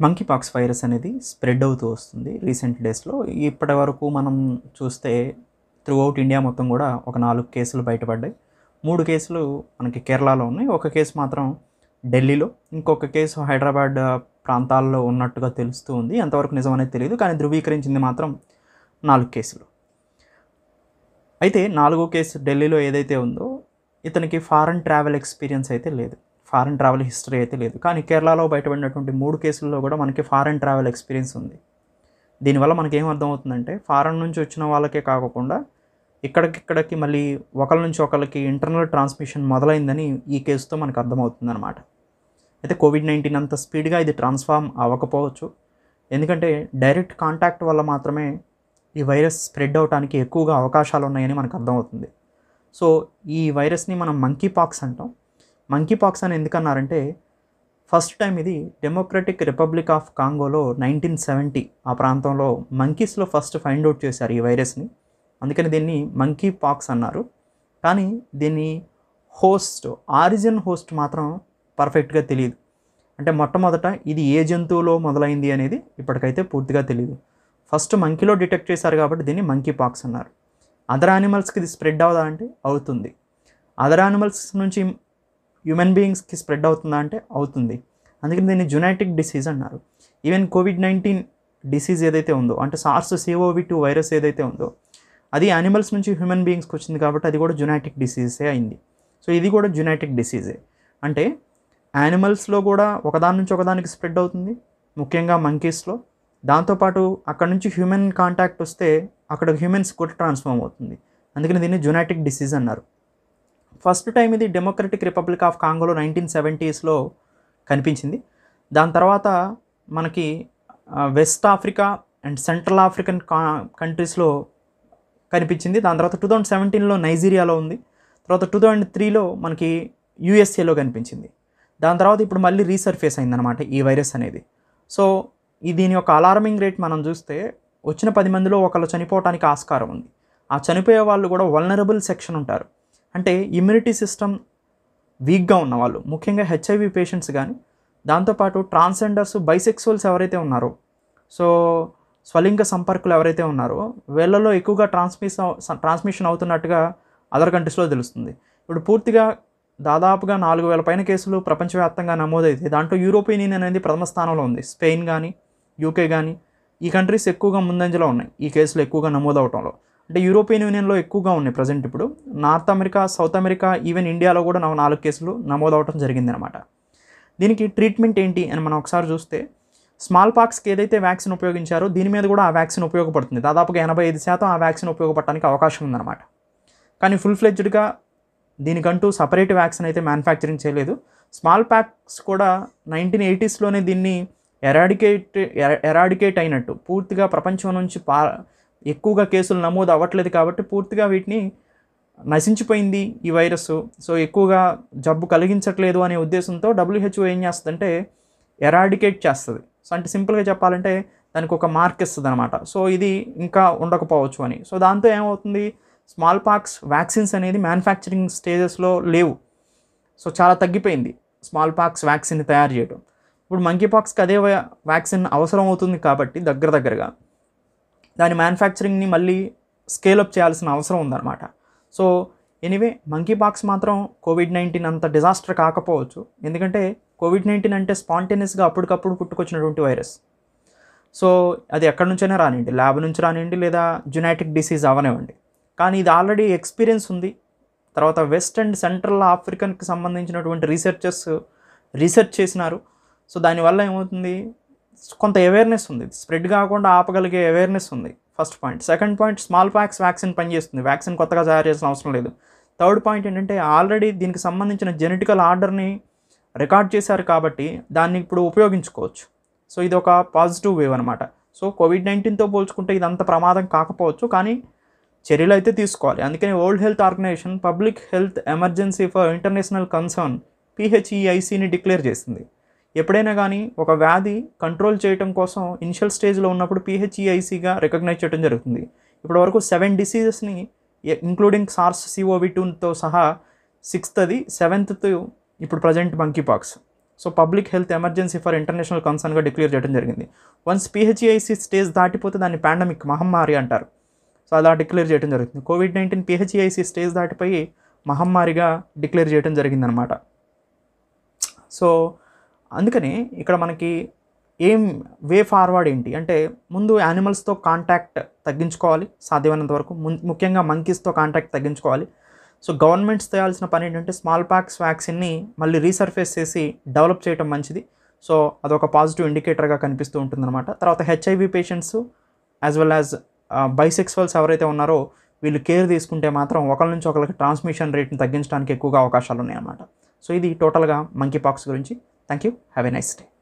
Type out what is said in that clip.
monkey monkeypox virus అనేది spread అవుతూ వస్తుంది రీసెంట్ డేస్లో ఇప్పటి వరకు మనం చూస్తే త్రూ అవుట్ ఇండియా మొత్తం కూడా ఒక నాలుగు కేసులు బయటపడ్డాయి మూడు కేసులు మనకి కేరళలో ఉన్నాయి ఒక కేసు మాత్రం ఢిల్లీలో ఇంకొక కేసు హైదరాబాద్ ప్రాంతాల్లో ఉన్నట్టుగా తెలుస్తూ ఉంది ఎంతవరకు నిజం అనేది తెలియదు కానీ ధృవీకరించింది మాత్రం నాలుగు కేసులు అయితే నాలుగో కేసు ఢిల్లీలో ఏదైతే ఉందో ఇతనికి ఫారెన్ ట్రావెల్ ఎక్స్పీరియన్స్ అయితే లేదు ఫారెన్ ట్రావెల్ హిస్టరీ అయితే లేదు కానీ కేరళలో బయటపడినటువంటి మూడు కేసుల్లో కూడా మనకి ఫారెన్ ట్రావెల్ ఎక్స్పీరియన్స్ ఉంది దీనివల్ల మనకి ఏం అర్థమవుతుందంటే ఫారెన్ నుంచి వచ్చిన వాళ్ళకే కాకుండా ఇక్కడికిక్కడికి మళ్ళీ ఒకరి నుంచి ఒకరికి ఇంటర్నల్ ట్రాన్స్మిషన్ మొదలైందని ఈ కేసుతో మనకు అర్థమవుతుంది అనమాట అయితే కోవిడ్ నైన్టీన్ అంత స్పీడ్గా ఇది ట్రాన్స్ఫార్మ్ అవ్వకపోవచ్చు ఎందుకంటే డైరెక్ట్ కాంటాక్ట్ వల్ల మాత్రమే ఈ వైరస్ స్ప్రెడ్ అవడానికి ఎక్కువగా అవకాశాలు ఉన్నాయని మనకు అర్థమవుతుంది సో ఈ వైరస్ని మనం మంకీ పాక్స్ అంటాం మంకీ పాక్స్ అని ఎందుకన్నారంటే ఫస్ట్ టైం ఇది డెమోక్రటిక్ రిపబ్లిక్ ఆఫ్ కాంగోలో నైన్టీన్ సెవెంటీ ఆ ప్రాంతంలో మంకీస్లో ఫస్ట్ ఫైండ్ అవుట్ చేశారు ఈ వైరస్ని అందుకని దీన్ని మంకీ పాక్స్ అన్నారు కానీ దీన్ని హోస్ట్ ఆరిజిన్ హోస్ట్ మాత్రం పర్ఫెక్ట్గా తెలియదు అంటే మొట్టమొదట ఇది ఏ జంతువులో మొదలైంది అనేది ఇప్పటికైతే పూర్తిగా తెలియదు ఫస్ట్ మంకీలో డిటెక్ట్ చేశారు కాబట్టి దీన్ని మంకీ పాక్స్ అన్నారు అదర్ యానిమల్స్కి ఇది స్ప్రెడ్ అవుదా అంటే అవుతుంది అదర్ యానిమల్స్ నుంచి హ్యూమన్ బీయింగ్స్కి స్ప్రెడ్ అవుతుందా అంటే అవుతుంది అందుకని దీన్ని జునైటిక్ డిసీజ్ అన్నారు ఈవెన్ కోవిడ్ నైన్టీన్ డిసీజ్ ఏదైతే ఉందో అంటే సార్స్ సిఓవి టూ వైరస్ ఏదైతే ఉందో అది యానిమల్స్ నుంచి హ్యూమన్ బీయింగ్స్కి వచ్చింది కాబట్టి అది కూడా జునైటిక్ డిసీజే అయింది సో ఇది కూడా జునైటిక్ డిసీజే అంటే యానిమల్స్లో కూడా ఒకదాని నుంచి ఒకదానికి స్ప్రెడ్ అవుతుంది ముఖ్యంగా మంకీస్లో దాంతోపాటు అక్కడ నుంచి హ్యూమన్ కాంటాక్ట్ వస్తే అక్కడ హ్యూమన్స్ కూడా ట్రాన్స్ఫార్మ్ అవుతుంది అందుకని దీన్ని జునైటిక్ డిసీజ్ అన్నారు ఫస్ట్ టైం ఇది డెమోక్రటిక్ రిపబ్లిక్ ఆఫ్ కాంగోలో నైన్టీన్ సెవెంటీస్లో కనిపించింది దాని తర్వాత మనకి west Africa and central African కా కంట్రీస్లో కనిపించింది దాని తర్వాత టూ థౌజండ్ సెవెంటీన్లో నైజీరియాలో ఉంది తర్వాత టూ థౌజండ్ త్రీలో మనకి యూఎస్ఏలో కనిపించింది దాని తర్వాత ఇప్పుడు మళ్ళీ రీసర్ఫేస్ అయిందనమాట ఈ వైరస్ అనేది సో ఈ దీని యొక్క అలారమింగ్ రేట్ మనం చూస్తే వచ్చిన పది మందిలో ఒకళ్ళు చనిపోవడానికి ఆస్కారం ఉంది ఆ చనిపోయే వాళ్ళు కూడా వల్నరబుల్ సెక్షన్ ఉంటారు అంటే ఇమ్యూనిటీ సిస్టమ్ వీక్గా ఉన్న వాళ్ళు ముఖ్యంగా హెచ్ఐవి పేషెంట్స్ కానీ దాంతోపాటు ట్రాన్స్జెండర్స్ బైసెక్సువల్స్ ఎవరైతే ఉన్నారో సో స్వలింగ సంపర్కులు ఎవరైతే ఉన్నారో వీళ్ళలో ఎక్కువగా ట్రాన్స్మిస్ ట్రాన్స్మిషన్ అవుతున్నట్టుగా అదర్ కంట్రీస్లో తెలుస్తుంది ఇప్పుడు పూర్తిగా దాదాపుగా నాలుగు వేల పైన కేసులు ప్రపంచవ్యాప్తంగా నమోదైతే దాంట్లో యూరోపియన్ యూనియన్ అనేది ప్రథమ స్థానంలో ఉంది స్పెయిన్ కానీ యూకే కానీ ఈ కంట్రీస్ ఎక్కువగా ముందంజలో ఉన్నాయి ఈ కేసులు ఎక్కువగా నమోదవటంలో అంటే యూరోపియన్ యూనియన్లో ఎక్కువగా ఉన్నాయి ప్రజెంట్ ఇప్పుడు north America south America even ఇండియాలో కూడా నా- నాలుగు కేసులు నమోదవటం జరిగింది అనమాట దీనికి ట్రీట్మెంట్ ఏంటి అని మనం ఒకసారి చూస్తే స్మాల్ పాక్స్కి ఏదైతే వ్యాక్సిన్ ఉపయోగించారో దీని మీద కూడా ఆ వ్యాక్సిన్ ఉపయోగపడుతుంది దాదాపుగా ఎనభై ఐదు శాతం ఆ వ్యాక్సిన్ ఉపయోగపడడానికి అవకాశం ఉందన్నమాట కానీ ఫుల్ ఫ్లెడ్జ్డ్గా దీనికంటూ సపరేట్ వ్యాక్సిన్ అయితే మ్యానుఫ్యాక్చరింగ్ చేయలేదు స్మాల్ ప్యాక్స్ కూడా నైన్టీన్ ఎయిటీస్లోనే దీన్ని ఎరాడికేట్ ఎరాడికేట్ అయినట్టు పూర్తిగా ప్రపంచం నుంచి పా ఎక్కువగా కేసులు నమోదు అవ్వట్లేదు కాబట్టి పూర్తిగా వీటిని నశించిపోయింది ఈ వైరస్ సో ఎక్కువగా జబ్బు కలిగించట్లేదు అనే ఉద్దేశంతో డబ్ల్యూహెచ్ఓ ఏం చేస్తుందంటే ఎరాడికేట్ చేస్తుంది సో అంటే సింపుల్గా చెప్పాలంటే దానికి ఒక మార్క్ ఇస్తుంది అనమాట సో ఇది ఇంకా ఉండకపోవచ్చు అని సో దాంతో ఏమవుతుంది స్మాల్ పాక్స్ వ్యాక్సిన్స్ అనేది మ్యానుఫ్యాక్చరింగ్ స్టేజెస్లో లేవు సో చాలా తగ్గిపోయింది స్మాల్ పాక్స్ వ్యాక్సిన్ తయారు చేయడం ఇప్పుడు మంకీ పాక్స్కి అదే వ్యా- వ్యాక్సిన్ అవసరం అవుతుంది కాబట్టి దగ్గర దగ్గరగా దాని మ్యానుఫ్యాక్చరింగ్ని మళ్ళీ స్కేలప్ చేయాల్సిన అవసరం ఉందన్నమాట సో ఎనీవే మంకీ పాక్స్ మాత్రం కోవిడ్ నైన్టీన్ అంత డిజాస్టర్ కాకపోవచ్చు ఎందుకంటే కోవిడ్ నైన్టీన్ అంటే స్పాంటేనియస్గా అప్పటికప్పుడు పుట్టుకొచ్చినటువంటి వైరస్ సో అది ఎక్కడి నుంచైనా రానివ్వండి ల్యాబ్ నుంచి రానివ్వండి లేదా జునైటిక్ డిసీజ్ అవనివ్వండి కానీ ఇది ఆల్రెడీ ఎక్స్పీరియన్స్ ఉంది తర్వాత వెస్ట్ అండ్ సెంట్రల్ ఆఫ్రికన్కి సంబంధించినటువంటి రీసెర్చర్స్ రీసెర్చ్ చేసినారు సో దానివల్ల ఏమవుతుంది కొంత అవేర్నెస్ ఉంది స్ప్రెడ్ కాకుండా ఆపగలిగే అవేర్నెస్ ఉంది first point second point smallpox vaccine పనిచేస్తుంది వ్యాక్సిన్ కొత్తగా తయారు చేసిన అవసరం లేదు థర్డ్ పాయింట్ ఏంటంటే ఆల్రెడీ దీనికి సంబంధించిన జెనెటికల్ ఆర్డర్ని రికార్డ్ చేశారు కాబట్టి దాన్ని ఇప్పుడు ఉపయోగించుకోవచ్చు సో ఇది ఒక పాజిటివ్ వేవ్ అనమాట సో కోవిడ్ నైన్టీన్తో పోల్చుకుంటే ఇది అంత ప్రమాదం కాకపోవచ్చు కానీ చర్యలు అయితే తీసుకోవాలి అందుకని world health organisation public health emergency for international concern పిహెచ్ఈఐసిని డిక్లేర్ చేసింది ఎప్పుడైనా కానీ ఒక వ్యాధి కంట్రోల్ చేయడం కోసం ఇనిషియల్ స్టేజ్లో ఉన్నప్పుడు పిహెచ్ఈఐసిగా రికగ్నైజ్ చేయడం జరుగుతుంది ఇప్పటి వరకు సెవెన్ డిసీజెస్ని ఇంక్లూడింగ్ సార్స్ సిఓవి టూతో సహా సిక్స్త్ అది సెవెంత్ ఇప్పుడు present monkeypox so public health emergency for international కన్సర్న్గా డిక్లేర్ చేయడం జరిగింది వన్స్ పిహెచ్ఈఐసి స్టేజ్ దాటిపోతే దాన్ని పాండమిక్ మహమ్మారి అంటారు సో అలా డిక్లేర్ చేయడం జరుగుతుంది కోవిడ్ నైన్టీన్ పిహెచ్ఈఐసి స్టేజ్ దాటిపోయి మహమ్మారిగా డిక్లేర్ చేయడం జరిగిందనమాట సో అందుకని ఇక్కడ మనకి ఏం వే ఫార్వర్డ్ ఏంటి అంటే ముందు యానిమల్స్తో కాంటాక్ట్ తగ్గించుకోవాలి సాధ్యమైనంత వరకు మున్- ముఖ్యంగా మంకీస్తో కాంటాక్ట్ తగ్గించుకోవాలి సో గవర్నమెంట్స్ చేయాల్సిన పని ఏంటంటే స్మాల్ పాక్స్ వ్యాక్సిన్ని మళ్ళీ రీసర్ఫేస్ చేసి డెవలప్ చేయడం మంచిది సో అదొక పాజిటివ్ ఇండికేటర్గా కనిపిస్తూ ఉంటుందన్నమాట తర్వాత HIV patients as well as బైసెక్స్వల్స్ ఎవరైతే ఉన్నారో వీళ్ళు కేర్ తీసుకుంటే మాత్రం ఒకరి నుంచి ఒకరికి ట్రాన్స్మిషన్ రేట్ని తగ్గించడానికి ఎక్కువగా అవకాశాలు ఉన్నాయన్నమాట సో ఇది టోటల్గా మంకీ పాక్స్ గురించి thank you have a nice day